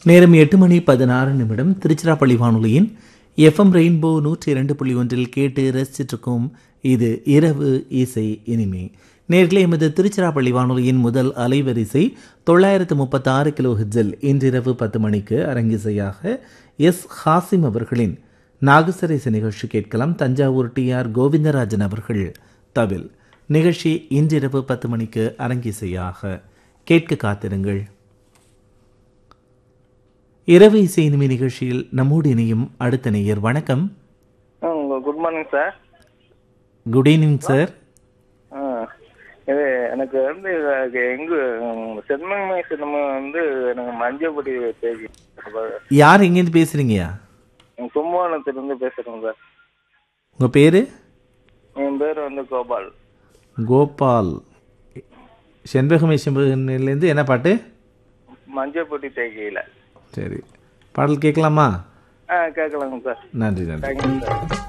நேரம் எட்டு மணி பதினாறு நிமிடம் திருச்சிராப்பள்ளி வானொலியின் எஃப்எம் ரெயின்போ நூற்றி இரண்டு புள்ளி ஒன்றில் கேட்டு ரசிச்சிட்ருக்கும் இது இரவு இசை இனிமே நேர்களே எமது திருச்சிராப்பள்ளி வானொலியின் முதல் அலைவரிசை தொள்ளாயிரத்து முப்பத்தாறு கிலோ ஹிட்ஸில் இன்றிரவு பத்து மணிக்கு அரங்கிசையாக எஸ் ஹாசிம் அவர்களின் நாகசரேச நிகழ்ச்சி கேட்கலாம் தஞ்சாவூர் டி ஆர் கோவிந்தராஜன் அவர்கள் தவில் நிகழ்ச்சி இன்றிரவு பத்து மணிக்கு அரங்கிசையாக கேட்க காத்திருங்கள் இரவு இசை இனிமை நிகழ்ச்சியில் நம்மோடு இணையும் அடுத்த நேயர் வணக்கம் good morning sir good evening sir இது எனக்கு வந்து இது எங்க சென்மங்கை சினிமா வந்து எனக்கு மஞ்சப்படி பேசி யார் எங்கேருந்து பேசுறீங்கயா கும்பகோணத்திலிருந்து பேசுறேங்க சார் உங்க பேரு என் பேர் வந்து கோபால் கோபால் செண்பகமே செண்பகன்லேருந்து என்ன பாட்டு மஞ்சப்பட்டி தேக்கையில் சரி பாடல் கேட்கலாமா ஆ கேட்கலாங்க சார் நன்றி நன்றி தேங்க்யூ சார்